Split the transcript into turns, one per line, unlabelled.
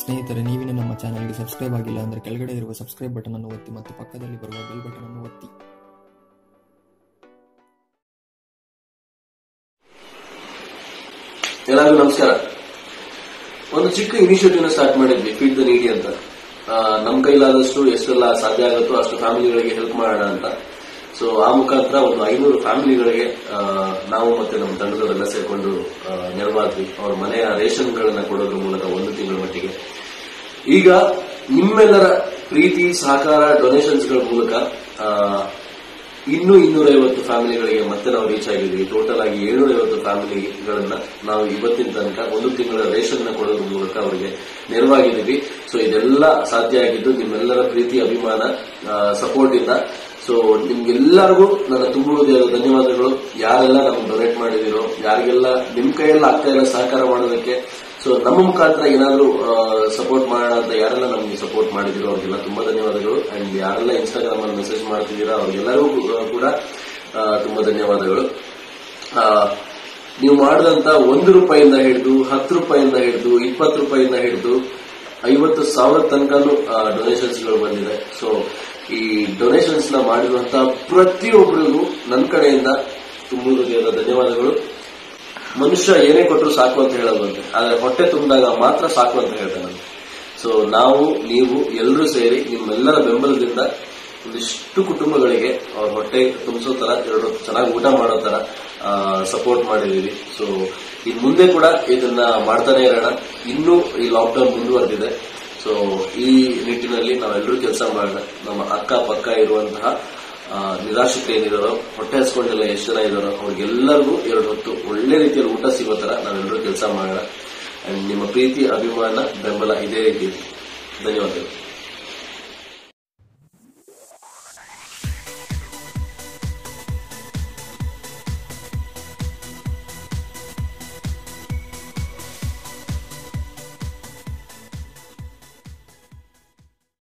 ಸ್ನೇಹಿತರೆ ನೀವಿನ ನಮ್ಮ ಚಾನಲ್ಗೆ ಸಬ್ಸ್ಕ್ರೈಬ್ ಆಗಿಲ್ಲ ಅಂದರೆ ಕೆಳಗಡೆ ಇರುವ ಸಬ್ಸ್ಕ್ರೈಬ್ ಬಟನ್ ಅನ್ನು ಒತ್ತಿ ಮತ್ತು ಪಕ್ಕದಲ್ಲಿ ಬರುವ ಬೆಲ್ ಬಟನ್ ಅನ್ನು ಒತ್ತಿ
ಎಲ್ಲರಿಗೂ ನಮಸ್ಕಾರ ಒಂದು ಚಿಕ್ಕ ಇನಿಷಿಯೇಟಿವ್ ಸ್ಟಾರ್ಟ್ ಮಾಡಿದ್ವಿ ಫೀಡ್ ದ ನೀಡಿ ಅಂತ ಆ, ನಮ್ ಕೈಲಾದಷ್ಟು ಎಷ್ಟೆಲ್ಲ ಸಾಧ್ಯ ಆಗುತ್ತೋ ಅಷ್ಟು ಫ್ಯಾಮಿಲಿಗಳಿಗೆ ಹೆಲ್ಪ್ ಮಾಡೋಣ ಅಂತ ಸೊ ಆ ಮುಖಾಂತರ ಒಂದು ಐನೂರು ಫ್ಯಾಮಿಲಿಗಳಿಗೆ ಆ, ನಾವು ಮತ್ತೆ ನಮ್ಮ ತಂಡದವರೆಲ್ಲ ಸೇರ್ಕೊಂಡು ಆ, ನೆರವಾದ್ವಿ ಅವ್ರ ಮನೆಯ ರೇಷನ್ಗಳನ್ನ ಕೊಡೋದ್ರ ಮೂಲಕ ಒಂದು ತಿಂಗಳ ಮಟ್ಟಿಗೆ ಈಗ ನಿಮ್ಮೆಲ್ಲರ ಪ್ರೀತಿ ಸಹಕಾರ ಡೊನೇಷನ್ಸ್ಗಳ ಮೂಲಕ ಆ, ಇನ್ನೂ ಇನ್ನೂರೈವತ್ತು ಫ್ಯಾಮಿಲಿಗಳಿಗೆ ಮತ್ತೆ ನಾವು ರೀಚ್ ಆಗಿದ್ದೀವಿ ಟೋಟಲ್ ಆಗಿ ಏಳ್ನೂರೈವತ್ತು ಫ್ಯಾಮಿಲಿಗಳನ್ನ ನಾವು ಇವತ್ತಿನ ತನಕ ಒಂದು ತಿಂಗಳ ರೇಷನ್ ನ ಕೊಡೋದ್ರ ಮೂಲಕ ಅವರಿಗೆ ನೆರವಾಗಿದ್ದೀವಿ ಸೊ ಇದೆಲ್ಲ ಸಾಧ್ಯ ಆಗಿದ್ದು ನಿಮ್ಮೆಲ್ಲರ ಪ್ರೀತಿ ಅಭಿಮಾನ ಸಪೋರ್ಟ್ ಇಂದ ಸೊ ನಿಮ್ಗೆಲ್ಲರಿಗೂ ನನ್ನ ತುಂಬ ಹೃದಯದ ಧನ್ಯವಾದಗಳು ಯಾರೆಲ್ಲ ನಮ್ಗೆ ಡೊನೇಟ್ ಮಾಡಿದಿರೋ ಯಾರಿಗೆಲ್ಲ ನಿಮ್ ಕೈಯೆಲ್ಲ ಆಗ್ತಾ ಇಲ್ಲ ಸಹಕಾರ ಮಾಡೋದಕ್ಕೆ ಸೊ ನಮ್ಮ ಮುಖಾಂತರ ಏನಾದರೂ ಸಪೋರ್ಟ್ ಮಾಡೋಣ ಅಂತ ಯಾರೆಲ್ಲ ನಮಗೆ ಸಪೋರ್ಟ್ ಮಾಡಿದಿರೋ ಅವ್ರಿಗೆಲ್ಲ ತುಂಬಾ ಧನ್ಯವಾದಗಳು ಅಂಡ್ ಯಾರೆಲ್ಲ ಇನ್ಸ್ಟಾಗ್ರಾಮ್ ಅಲ್ಲಿ ಮೆಸೇಜ್ ಮಾಡ್ತಿದ್ದೀರಾ ಅವ್ರಿಗೆಲ್ಲರಿಗೂ ಕೂಡ ಆ, ತುಂಬಾ ಧನ್ಯವಾದಗಳು ಆ, ನೀವು ಮಾಡಿದಂತ ಒಂದು ರೂಪಾಯಿಂದ ಹಿಡಿದು ಹತ್ತು ರೂಪಾಯಿಂದ ಹಿಡಿದು ಇಪ್ಪತ್ತು ರೂಪಾಯಿಂದ ಹಿಡಿದು ಐವತ್ತು ಸಾವಿರ ತನಕನೂ ಡೊನೇಷನ್ಸ್ಗಳು ಬಂದಿದೆ ಸೊ ಈ ಡೊನೇಷನ್ಸ್ ನ ಮಾಡಿರುವಂತ ಪ್ರತಿಯೊಬ್ಬರಿಗೂ ನನ್ನ ಕಡೆಯಿಂದ ತುಂಬ ಹೃದಯದ ಧನ್ಯವಾದಗಳು ಮನುಷ್ಯ ಏನೇ ಕೊಟ್ಟರು ಸಾಕು ಅಂತ ಹೇಳೋದಂತೆ ಆದ್ರೆ ಹೊಟ್ಟೆ ತುಂಬಿದಾಗ ಮಾತ್ರ ಸಾಕು ಅಂತ ಹೇಳ್ತಾನೆ ಸೊ ನಾವು ನೀವು ಎಲ್ಲರೂ ಸೇರಿ ನಿಮ್ಮೆಲ್ಲರ ಬೆಂಬಲದಿಂದ ಒಂದಿಷ್ಟು ಕುಟುಂಬಗಳಿಗೆ ಅವ್ರ ಹೊಟ್ಟೆ ತುಂಬಿಸೋ ತರ ಎರಡು ಹೊತ್ತು ಚೆನ್ನಾಗಿ ಊಟ ಮಾಡೋ ತರ ಸಪೋರ್ಟ್ ಮಾಡಿದೀವಿ ಸೊ ಇನ್ ಮುಂದೆ ಕೂಡ ಇದನ್ನ ಮಾಡ್ತಾನೆ ಇರೋಣ ಇನ್ನೂ ಈ ಲಾಕ್ಡೌನ್ ಮುಂದುವರೆದಿದೆ ಸೊ ಈ ನಿಟ್ಟಿನಲ್ಲಿ ನಾವೆಲ್ಲರೂ ಕೆಲಸ ಮಾಡೋಣ ನಮ್ಮ ಅಕ್ಕ ಪಕ್ಕ ಇರುವಂತಹ ಆ, ನಿರಾಶ್ರಿತರು ಏನಿದಾರೋ ಹೊಟ್ಟೆ ಹಸ್ಕೊಂಡೆಲ್ಲ ಎಷ್ಟು ಜನ ಇದಾರೋ ಅವ್ರಿಗೆಲ್ಲರಿಗೂ ಎರಡು ಹೊತ್ತು ಒಳ್ಳೆ ರೀತಿಯಲ್ಲಿ ಊಟ ಸಿಗೋ ತರ ನಾವೆಲ್ಲರೂ ಕೆಲಸ ಮಾಡೋಣ ಅಂಡ್ ನಿಮ್ಮ ಪ್ರೀತಿ ಅಭಿಮಾನ ಬೆಂಬಲ ಇದೇ ರೀತಿ ಇರ್ಲಿ. ಧನ್ಯವಾದಗಳು